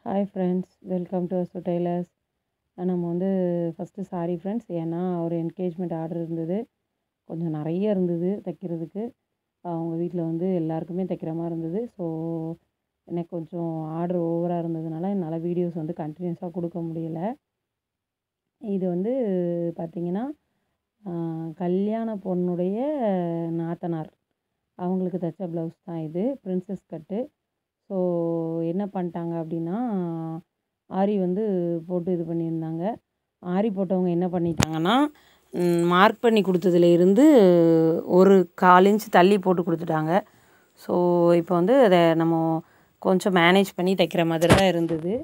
hi friends welcome to Asu tailors நம்ம வந்து first sorry friends ஏன்னா ஒரு என்கேஜ்மெண்ட் ஆர்டர் இருந்தது கொஞ்சம் நிறைய இருந்தது தைக்கிறதுக்கு அவங்க வீட்டில் வந்து எல்லாருக்குமே தைக்கிற மாதிரி இருந்தது ஸோ எனக்கு கொஞ்சம் ஆர்டர் ஓவராக இருந்ததுனால என்னால் வீடியோஸ் வந்து கண்டினியூஸாக கொடுக்க முடியல இது வந்து பார்த்திங்கன்னா கல்யாண பொண்ணுடைய நாத்தனார் அவங்களுக்கு தைச்ச ப்ளவுஸ் தான் இது பிரின்சஸ் கட்டு ஸோ என்ன பண்ணிட்டாங்க அப்படின்னா ஆரி வந்து போட்டு இது பண்ணியிருந்தாங்க ஆரி போட்டவங்க என்ன பண்ணிட்டாங்கன்னா மார்க் பண்ணி கொடுத்ததுல இருந்து ஒரு கால் இன்ச் தள்ளி போட்டு கொடுத்துட்டாங்க ஸோ இப்போ வந்து அதை நம்ம கொஞ்சம் மேனேஜ் பண்ணி தைக்கிற மாதிரி தான் இருந்தது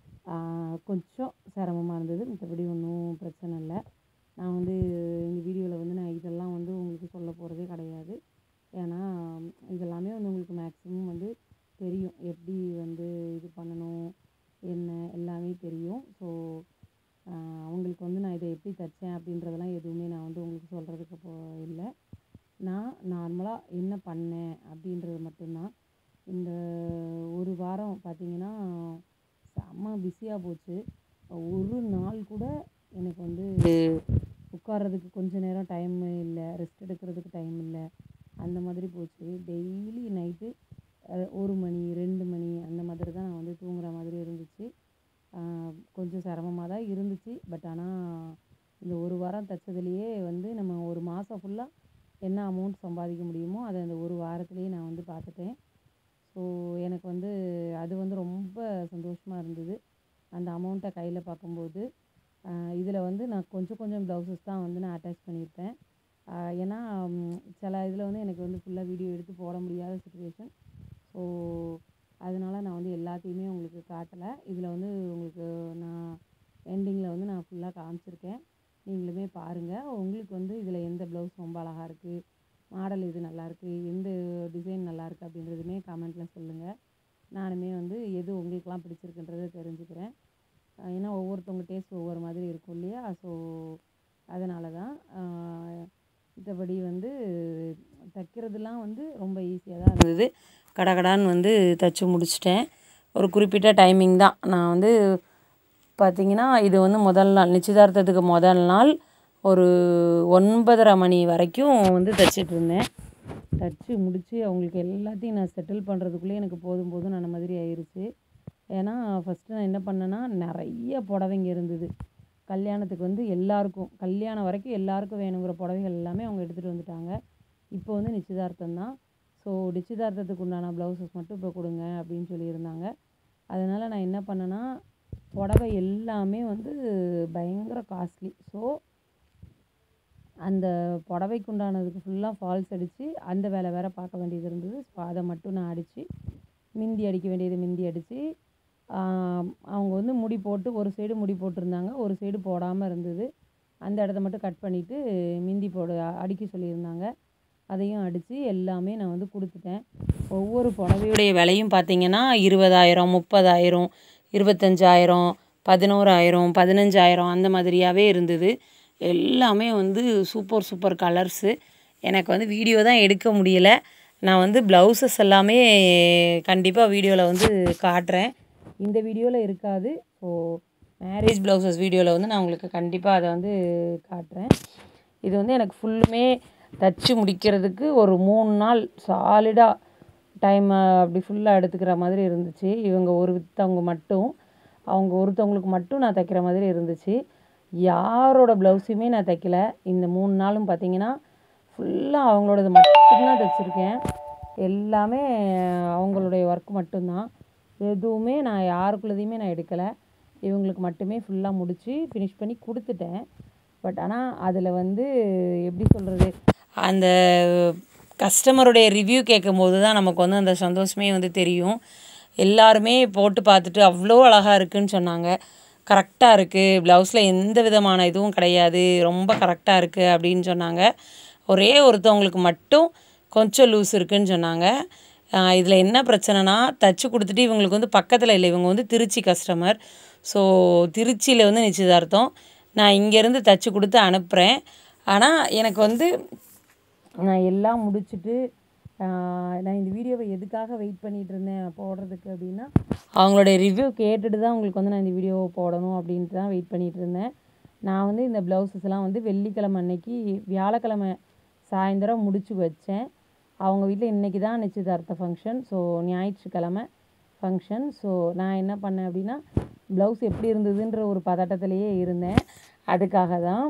கொஞ்சம் சிரமமாக இருந்தது மற்றபடி ஒன்றும் பிரச்சனை இல்லை நான் வந்து இந்த வீடியோவில் வந்து நான் இதெல்லாம் வந்து உங்களுக்கு சொல்ல போகிறதே கிடையாது ஏன்னா இதெல்லாமே வந்து உங்களுக்கு மேக்ஸிமம் வந்து தெரியும் எப்படி வந்து இது பண்ணணும் என்ன எல்லாமே தெரியும் ஸோ அவங்களுக்கு வந்து நான் இதை எப்படி தைச்சேன் அப்படின்றதெல்லாம் எதுவுமே நான் வந்து உங்களுக்கு சொல்கிறதுக்கு போ இல்லை நான் நார்மலாக என்ன பண்ணேன் அப்படின்றது மட்டும்தான் இந்த ஒரு வாரம் பார்த்திங்கன்னா செம்ம பிஸியாக போச்சு ஒரு நாள் கூட எனக்கு வந்து உட்கார்றதுக்கு கொஞ்ச நேரம் டைம் இல்லை ரெஸ்ட் எடுக்கிறதுக்கு டைம் இல்லை அந்த மாதிரி போச்சு டெய்லி நைட்டு ஒரு மணி ரெண்டு மணி அந்த மாதிரி தான் நான் வந்து தூங்குற மாதிரி இருந்துச்சு கொஞ்சம் சிரமமாக தான் இருந்துச்சு பட் ஆனால் இந்த ஒரு வாரம் தைச்சதுலேயே வந்து நம்ம ஒரு மாதம் ஃபுல்லாக என்ன அமௌண்ட் சம்பாதிக்க முடியுமோ அதை அந்த ஒரு வாரத்துலேயே நான் வந்து பார்த்துட்டேன் ஸோ எனக்கு வந்து அது வந்து ரொம்ப சந்தோஷமாக இருந்தது அந்த அமௌண்ட்டை கையில் பார்க்கும்போது இதில் வந்து நான் கொஞ்சம் கொஞ்சம் ப்ளவுசஸ் தான் வந்து நான் அட்டாச் பண்ணியிருப்பேன் ஏன்னா சில இதில் வந்து எனக்கு வந்து ஃபுல்லாக வீடியோ எடுத்து போட முடியாத சுச்சுவேஷன் ஸோ அதனால் நான் வந்து எல்லாத்தையுமே உங்களுக்கு காட்டலை இதில் வந்து உங்களுக்கு நான் எண்டிங்கில் வந்து நான் ஃபுல்லாக காமிச்சிருக்கேன் நீங்களுமே பாருங்கள் உங்களுக்கு வந்து இதில் எந்த ப்ளவுஸ் ரொம்ப அழகாக இருக்குது மாடல் இது நல்லாயிருக்கு எந்த டிசைன் நல்லாயிருக்கு அப்படின்றதுமே கமெண்ட்டில் சொல்லுங்கள் நானுமே வந்து எது உங்களுக்கெலாம் பிடிச்சிருக்குன்றதை தெரிஞ்சுக்கிறேன் ஏன்னா ஒவ்வொருத்தவங்க டேஸ்ட் ஒவ்வொரு மாதிரி இருக்கும் இல்லையா ஸோ அதனால தான் மற்றபடி வந்து தைக்கிறதுலாம் வந்து ரொம்ப ஈஸியாக தான் இருந்தது கடகடான்னு வந்து தைச்சி முடிச்சிட்டேன் ஒரு குறிப்பிட்ட டைமிங் தான் நான் வந்து பார்த்திங்கன்னா இது வந்து முதல் நாள் நிச்சயதார்த்தத்துக்கு முதல் நாள் ஒரு ஒன்பதரை மணி வரைக்கும் வந்து தைச்சிட்டு இருந்தேன் தைச்சி முடித்து அவங்களுக்கு எல்லாத்தையும் நான் செட்டில் பண்ணுறதுக்குள்ளே எனக்கு போதும் போதும் அந்த மாதிரி ஆயிடுச்சு ஏன்னா ஃபஸ்ட்டு நான் என்ன பண்ணேன்னா நிறைய புடவைங்க இருந்தது கல்யாணத்துக்கு வந்து எல்லாருக்கும் கல்யாணம் வரைக்கும் எல்லாருக்கும் வேணுங்கிற புடவைகள் எல்லாமே அவங்க எடுத்துகிட்டு வந்துட்டாங்க இப்போ வந்து நிச்சயதார்த்தம் தான் ஸோ நிச்சயதார்த்தத்துக்கு உண்டான ப்ளவுசஸ் மட்டும் இப்போ கொடுங்க அப்படின்னு சொல்லியிருந்தாங்க அதனால் நான் என்ன பண்ணேன்னா புடவை எல்லாமே வந்து பயங்கர காஸ்ட்லி ஸோ அந்த புடவைக்கு உண்டானதுக்கு ஃபுல்லாக ஃபால்ஸ் அடித்து அந்த வேலை வேறு பார்க்க வேண்டியது இருந்தது ஸோ அதை மட்டும் நான் அடித்து மிந்தி அடிக்க வேண்டியது மிந்தி அடித்து அவங்க வந்து முடி போட்டு ஒரு சைடு முடி போட்டிருந்தாங்க ஒரு சைடு போடாமல் இருந்தது அந்த இடத்த மட்டும் கட் பண்ணிவிட்டு மிந்தி போட அடிக்க சொல்லியிருந்தாங்க அதையும் அடித்து எல்லாமே நான் வந்து கொடுத்துட்டேன் ஒவ்வொரு புடவையுடைய விலையும் பார்த்திங்கன்னா இருபதாயிரம் முப்பதாயிரம் இருபத்தஞ்சாயிரம் பதினோராயிரம் பதினஞ்சாயிரம் அந்த மாதிரியாகவே இருந்தது எல்லாமே வந்து சூப்பர் சூப்பர் கலர்ஸு எனக்கு வந்து வீடியோ தான் எடுக்க முடியலை நான் வந்து ப்ளவுசஸ் எல்லாமே கண்டிப்பாக வீடியோவில் வந்து காட்டுறேன் இந்த வீடியோவில் இருக்காது ஸோ மேரேஜ் ப்ளவுசஸ் வீடியோவில் வந்து நான் உங்களுக்கு கண்டிப்பாக அதை வந்து காட்டுறேன் இது வந்து எனக்கு ஃபுல்லுமே தச்சு முடிக்கிறதுக்கு ஒரு மூணு நாள் சாலிடாக டைம் அப்படி ஃபுல்லாக எடுத்துக்கிற மாதிரி இருந்துச்சு இவங்க ஒருத்தவங்க மட்டும் அவங்க ஒருத்தவங்களுக்கு மட்டும் நான் தைக்கிற மாதிரி இருந்துச்சு யாரோட ப்ளவுஸுமே நான் தைக்கல இந்த மூணு நாளும் பார்த்திங்கன்னா ஃபுல்லாக அவங்களோடது மட்டும்தான் தைச்சிருக்கேன் எல்லாமே அவங்களுடைய ஒர்க் மட்டும்தான் எதுவுமே நான் யாருக்குள்ளதையுமே நான் எடுக்கலை இவங்களுக்கு மட்டுமே ஃபுல்லாக முடித்து ஃபினிஷ் பண்ணி கொடுத்துட்டேன் பட் ஆனால் அதில் வந்து எப்படி சொல்கிறது அந்த கஸ்டமருடைய ரிவ்யூ கேட்கும்போது தான் நமக்கு வந்து அந்த சந்தோஷமே வந்து தெரியும் எல்லாருமே போட்டு பார்த்துட்டு அவ்வளோ அழகாக இருக்குதுன்னு சொன்னாங்க கரெக்டாக இருக்குது ப்ளவுஸில் எந்த விதமான இதுவும் கிடையாது ரொம்ப கரெக்டாக இருக்குது அப்படின்னு சொன்னாங்க ஒரே ஒருத்தவங்களுக்கு மட்டும் கொஞ்சம் லூஸ் இருக்குதுன்னு சொன்னாங்க இதில் என்ன பிரச்சனைனா தச்சு கொடுத்துட்டு இவங்களுக்கு வந்து பக்கத்தில் இல்லை இவங்க வந்து திருச்சி கஸ்டமர் ஸோ திருச்சியில் வந்து நிச்சயதார்த்தம் நான் இங்கேருந்து தச்சு கொடுத்து அனுப்புகிறேன் ஆனால் எனக்கு வந்து நான் எல்லாம் முடிச்சுட்டு நான் இந்த வீடியோவை எதுக்காக வெயிட் பண்ணிகிட்டு இருந்தேன் போடுறதுக்கு அப்படின்னா அவங்களுடைய ரிவ்யூ கேட்டுட்டு தான் உங்களுக்கு வந்து நான் இந்த வீடியோவை போடணும் அப்படின்ட்டு தான் வெயிட் பண்ணிகிட்டு இருந்தேன் நான் வந்து இந்த ப்ளவுஸஸ்லாம் வந்து வெள்ளிக்கிழமை அன்னைக்கு வியாழக்கிழமை சாயந்தரம் முடிச்சு வச்சேன் அவங்க வீட்டில் இன்றைக்கி தான் நிச்சயதார்த்த ஃபங்க்ஷன் ஸோ ஞாயிற்றுக்கிழமை ஃபங்க்ஷன் ஸோ நான் என்ன பண்ணேன் அப்படின்னா ப்ளவுஸ் எப்படி இருந்ததுன்ற ஒரு பதட்டத்திலேயே இருந்தேன் அதுக்காக தான்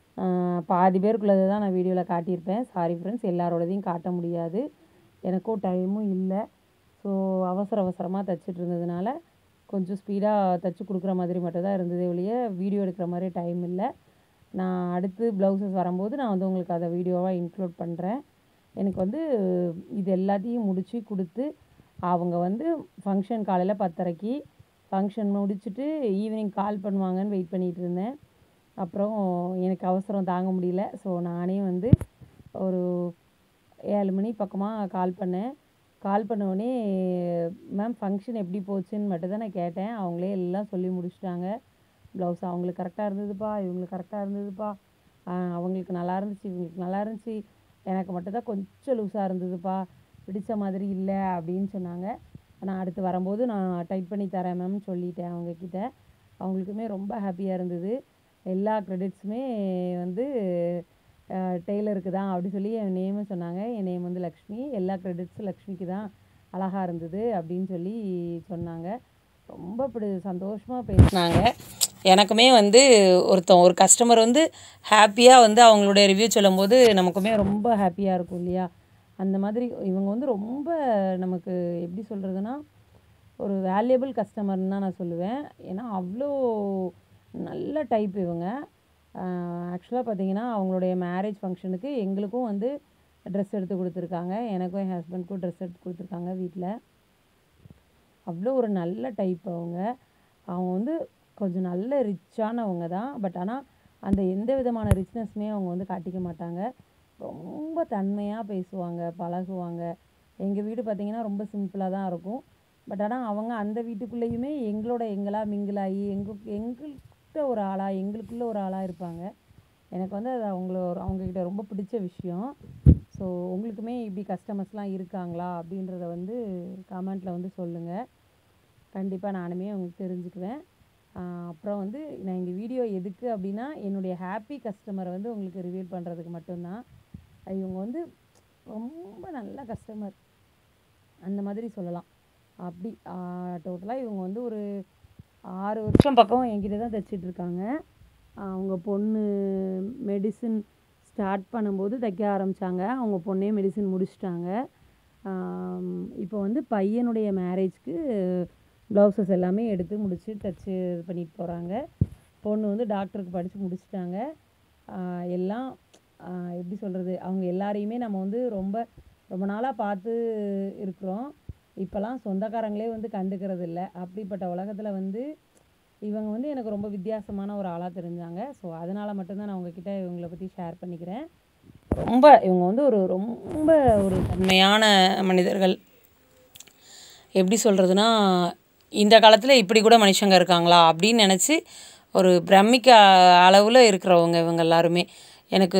பாதி பேருக்குள்ளதை தான் நான் வீடியோவில் காட்டியிருப்பேன் சாரி ஃப்ரெண்ட்ஸ் எல்லாரோடதையும் காட்ட முடியாது எனக்கும் டைமும் இல்லை ஸோ அவசர அவசரமாக தைச்சிட்டு இருந்ததுனால கொஞ்சம் ஸ்பீடாக தைச்சி கொடுக்குற மாதிரி மட்டும் தான் இருந்ததே ஒழிய வீடியோ எடுக்கிற மாதிரி டைம் இல்லை நான் அடுத்து ப்ளவுசஸ் வரும்போது நான் வந்து உங்களுக்கு அதை வீடியோவாக இன்க்ளூட் பண்ணுறேன் எனக்கு வந்து இது எல்லாத்தையும் முடித்து கொடுத்து அவங்க வந்து ஃபங்க்ஷன் காலையில் பத்தரைக்கு ஃபங்க்ஷன் முடிச்சுட்டு ஈவினிங் கால் பண்ணுவாங்கன்னு வெயிட் பண்ணிகிட்டு இருந்தேன் அப்புறம் எனக்கு அவசரம் தாங்க முடியல ஸோ நானே வந்து ஒரு ஏழு மணி பக்கமாக கால் பண்ணேன் கால் பண்ணோடனே மேம் ஃபங்க்ஷன் எப்படி போச்சுன்னு மட்டும் தான் நான் கேட்டேன் அவங்களே எல்லாம் சொல்லி முடிச்சிட்டாங்க ப்ளவுஸ் அவங்களுக்கு கரெக்டாக இருந்ததுப்பா இவங்களுக்கு கரெக்டாக இருந்ததுப்பா அவங்களுக்கு நல்லா இருந்துச்சு இவங்களுக்கு நல்லா இருந்துச்சு எனக்கு மட்டும் தான் கொஞ்சம் லூஸாக இருந்ததுப்பா பிடிச்ச மாதிரி இல்லை அப்படின்னு சொன்னாங்க நான் அடுத்து வரும்போது நான் டைட் பண்ணி தரேன் மேம்னு சொல்லிட்டேன் அவங்கக்கிட்ட அவங்களுக்குமே ரொம்ப ஹாப்பியாக இருந்தது எல்லா க்ரெடிட்ஸுமே வந்து டெய்லருக்கு தான் அப்படி சொல்லி என் நேமும் சொன்னாங்க என் நேம் வந்து லக்ஷ்மி எல்லா க்ரெடிட்ஸும் லக்ஷ்மிக்கு தான் அழகாக இருந்தது அப்படின்னு சொல்லி சொன்னாங்க ரொம்ப இப்படி சந்தோஷமாக பேசினாங்க எனக்குமே வந்து ஒருத்தன் ஒரு கஸ்டமர் வந்து ஹாப்பியாக வந்து அவங்களுடைய ரிவ்யூ சொல்லும்போது நமக்குமே ரொம்ப ஹாப்பியாக இருக்கும் இல்லையா அந்த மாதிரி இவங்க வந்து ரொம்ப நமக்கு எப்படி சொல்கிறதுனா ஒரு வேல்யூபிள் கஸ்டமர்னு தான் நான் சொல்லுவேன் ஏன்னா அவ்வளோ நல்ல டைப் இவங்க ஆக்சுவலாக பார்த்தீங்கன்னா அவங்களுடைய மேரேஜ் ஃபங்க்ஷனுக்கு எங்களுக்கும் வந்து ட்ரெஸ் எடுத்து கொடுத்துருக்காங்க எனக்கும் என் ஹஸ்பண்ட்க்கும் ட்ரெஸ் எடுத்து கொடுத்துருக்காங்க வீட்டில் அவ்வளோ ஒரு நல்ல டைப் அவங்க அவங்க வந்து கொஞ்சம் நல்ல ரிச்சானவங்க தான் பட் ஆனால் அந்த எந்த விதமான ரிச்னஸ்மே அவங்க வந்து காட்டிக்க மாட்டாங்க ரொம்ப தன்மையாக பேசுவாங்க பழகுவாங்க எங்கள் வீடு பார்த்திங்கன்னா ரொம்ப சிம்பிளாக தான் இருக்கும் பட் ஆனால் அவங்க அந்த வீட்டுக்குள்ளேயுமே எங்களோட எங்களாக மிங்கிளாகி எங்கள் எங்கள்கிட்ட ஒரு ஆளாக எங்களுக்குள்ளே ஒரு ஆளாக இருப்பாங்க எனக்கு வந்து அது அவங்கள அவங்கக்கிட்ட ரொம்ப பிடிச்ச விஷயம் ஸோ உங்களுக்குமே இப்படி கஸ்டமர்ஸ்லாம் இருக்காங்களா அப்படின்றத வந்து கமெண்ட்டில் வந்து சொல்லுங்கள் கண்டிப்பாக நானுமே உங்களுக்கு தெரிஞ்சுக்குவேன் அப்புறம் வந்து நான் இந்த வீடியோ எதுக்கு அப்படின்னா என்னுடைய ஹாப்பி கஸ்டமரை வந்து உங்களுக்கு ரிவீல் பண்ணுறதுக்கு மட்டும்தான் இவங்க வந்து ரொம்ப நல்ல கஸ்டமர் அந்த மாதிரி சொல்லலாம் அப்படி டோட்டலாக இவங்க வந்து ஒரு ஆறு வருஷம் பக்கம் என்கிட்ட தான் தைச்சிட்ருக்காங்க அவங்க பொண்ணு மெடிசின் ஸ்டார்ட் பண்ணும்போது தைக்க ஆரம்பித்தாங்க அவங்க பொண்ணே மெடிசின் முடிச்சிட்டாங்க இப்போ வந்து பையனுடைய மேரேஜ்க்கு ப்ளவுசஸ் எல்லாமே எடுத்து முடித்து தைச்சி இது பண்ணிட்டு போகிறாங்க பொண்ணு வந்து டாக்டருக்கு படித்து முடிச்சிட்டாங்க எல்லாம் எப்படி சொல்கிறது அவங்க எல்லாரையுமே நம்ம வந்து ரொம்ப ரொம்ப நாளாக பார்த்து இருக்கிறோம் இப்போலாம் சொந்தக்காரங்களே வந்து கண்டுக்கிறது இல்லை அப்படிப்பட்ட உலகத்தில் வந்து இவங்க வந்து எனக்கு ரொம்ப வித்தியாசமான ஒரு ஆளாக தெரிஞ்சாங்க ஸோ அதனால் மட்டும்தான் நான் உங்ககிட்ட இவங்களை பற்றி ஷேர் பண்ணிக்கிறேன் ரொம்ப இவங்க வந்து ஒரு ரொம்ப ஒரு தன்மையான மனிதர்கள் எப்படி சொல்கிறதுனா இந்த காலத்தில் இப்படி கூட மனுஷங்க இருக்காங்களா அப்படின்னு நினச்சி ஒரு பிரமிக்க அளவில் இருக்கிறவங்க இவங்க எல்லாருமே எனக்கு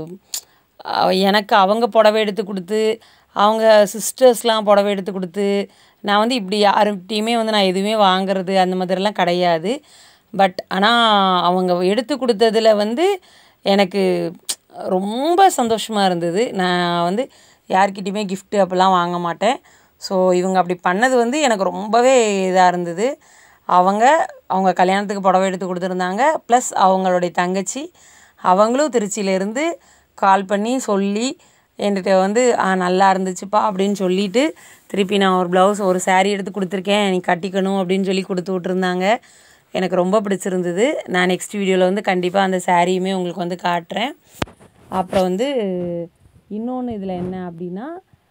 எனக்கு அவங்க புடவை எடுத்து கொடுத்து அவங்க சிஸ்டர்ஸ்லாம் புடவை எடுத்து கொடுத்து நான் வந்து இப்படி யார்கிட்டையுமே வந்து நான் எதுவுமே வாங்குறது அந்த மாதிரிலாம் கிடையாது பட் ஆனால் அவங்க எடுத்து கொடுத்ததில் வந்து எனக்கு ரொம்ப சந்தோஷமாக இருந்தது நான் வந்து யார்கிட்டையுமே கிஃப்ட்டு அப்படிலாம் வாங்க மாட்டேன் ஸோ இவங்க அப்படி பண்ணது வந்து எனக்கு ரொம்பவே இதாக இருந்தது அவங்க அவங்க கல்யாணத்துக்கு புடவை எடுத்து கொடுத்துருந்தாங்க ப்ளஸ் அவங்களுடைய தங்கச்சி அவங்களும் திருச்சியிலேருந்து கால் பண்ணி சொல்லி என்கிட்ட வந்து ஆ நல்லா இருந்துச்சுப்பா அப்படின்னு சொல்லிட்டு திருப்பி நான் ஒரு ப்ளவுஸ் ஒரு saree எடுத்து கொடுத்துருக்கேன் நீ கட்டிக்கணும் அப்படின்னு சொல்லி கொடுத்து விட்ருந்தாங்க எனக்கு ரொம்ப பிடிச்சிருந்தது நான் நெக்ஸ்ட் வீடியோவில் வந்து கண்டிப்பாக அந்த சாரியுமே உங்களுக்கு வந்து காட்டுறேன் அப்புறம் வந்து இன்னொன்று இதில் என்ன அப்படின்னா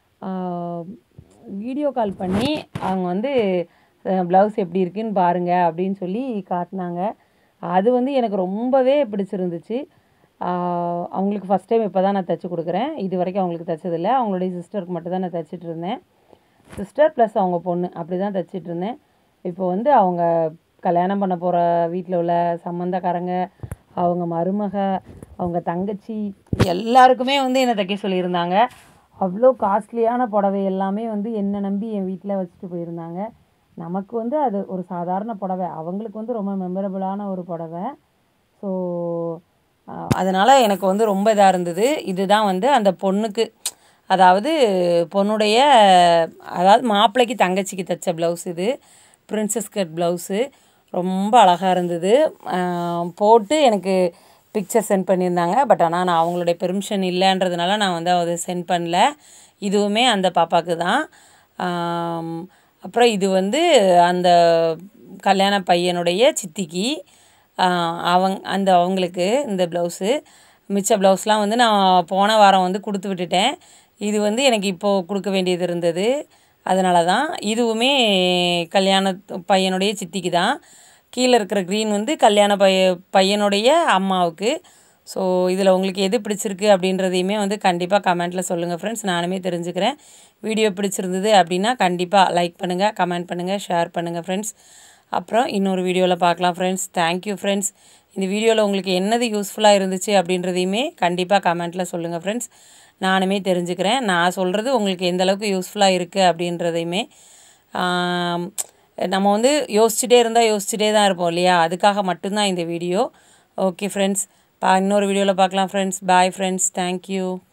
வீடியோ கால் பண்ணி அவங்க வந்து ப்ளவுஸ் எப்படி இருக்குன்னு பாருங்க அப்படின்னு சொல்லி காட்டினாங்க அது வந்து எனக்கு ரொம்பவே பிடிச்சிருந்துச்சு ஆஹ் அவங்களுக்கு ஃபஸ்ட் டைம் இப்போ தான் நான் தைச்சி கொடுக்குறேன் இது வரைக்கும் அவங்களுக்கு தைச்சதில்ல அவங்களுடைய சிஸ்டருக்கு மட்டும் தான் நான் தைச்சிட்டு இருந்தேன் சிஸ்டர் ப்ளஸ் அவங்க பொண்ணு அப்படி தான் தைச்சிட்டு இருந்தேன் இப்போ வந்து அவங்க கல்யாணம் பண்ண போகிற வீட்டில் உள்ள சம்மந்தக்காரங்க அவங்க மருமக அவங்க தங்கச்சி எல்லாருக்குமே வந்து என்னை தைக்க சொல்லியிருந்தாங்க அவ்வளோ காஸ்ட்லியான புடவை எல்லாமே வந்து என்னை நம்பி என் வீட்டில் வச்சுட்டு போயிருந்தாங்க நமக்கு வந்து அது ஒரு சாதாரண புடவை அவங்களுக்கு வந்து ரொம்ப மெமரபிளான ஒரு புடவை ஸோ அதனால் எனக்கு வந்து ரொம்ப இதாக இருந்தது இதுதான் வந்து அந்த பொண்ணுக்கு அதாவது பொண்ணுடைய அதாவது மாப்பிள்ளைக்கு தங்கச்சிக்கு தைச்ச ப்ளவுஸ் இது பிரின்சஸ் கட் ப்ளவுஸு ரொம்ப அழகாக இருந்தது ஆஹ் போட்டு எனக்கு பிக்சர் சென்ட் பண்ணியிருந்தாங்க பட் ஆனால் நான் அவங்களுடைய பெர்மிஷன் இல்லைன்றதுனால நான் வந்து அதை சென்ட் பண்ணல இதுவுமே அந்த பாப்பாவுக்கு தான் ஆம், அப்புறம் இது வந்து அந்த கல்யாண பையனுடைய சித்திக்கு அவங்க அந்த அவங்களுக்கு இந்த ப்ளவுஸு மிச்ச ப்ளவுஸ்லாம் வந்து நான் போன வாரம் வந்து கொடுத்து விட்டுட்டேன் இது வந்து எனக்கு இப்போது கொடுக்க வேண்டியது இருந்தது அதனால தான் இதுவுமே கல்யாண பையனுடைய சித்திக்கு தான் கீழே இருக்கிற க்ரீன் வந்து கல்யாண பைய பையனுடைய அம்மாவுக்கு ஸோ இதில் உங்களுக்கு எது பிடிச்சிருக்கு அப்படின்றதையுமே வந்து கண்டிப்பாக கமெண்ட்டில் சொல்லுங்கள் ஃப்ரெண்ட்ஸ் நானுமே தெரிஞ்சுக்கிறேன் வீடியோ பிடிச்சிருந்தது அப்படின்னா கண்டிப்பாக லைக் பண்ணுங்கள் கமெண்ட் பண்ணுங்கள் ஷேர் பண்ணுங்கள் ஃப்ரெண்ட்ஸ் அப்புறம் இன்னொரு வீடியோவில் பார்க்கலாம் ஃப்ரெண்ட்ஸ் தேங்க்யூ ஃப்ரெண்ட்ஸ் இந்த வீடியோவில் உங்களுக்கு என்னது யூஸ்ஃபுல்லாக இருந்துச்சு அப்படின்றதையுமே கண்டிப்பாக கமெண்ட்டில் சொல்லுங்கள் ஃப்ரெண்ட்ஸ் நானுமே தெரிஞ்சுக்கிறேன் நான் சொல்கிறது உங்களுக்கு எந்த அளவுக்கு யூஸ்ஃபுல்லாக இருக்குது அப்படின்றதையுமே ஆம், நம்ம வந்து யோசிச்சுட்டே இருந்தால் யோசிச்சுட்டே தான் இருப்போம் இல்லையா அதுக்காக மட்டும்தான் இந்த வீடியோ ஓகே ஃப்ரெண்ட்ஸ் பா இன்னொரு வீடியோவில் பார்க்கலாம் ஃப்ரெண்ட்ஸ் பாய் ஃப்ரெண்ட்ஸ் தேங்க்யூ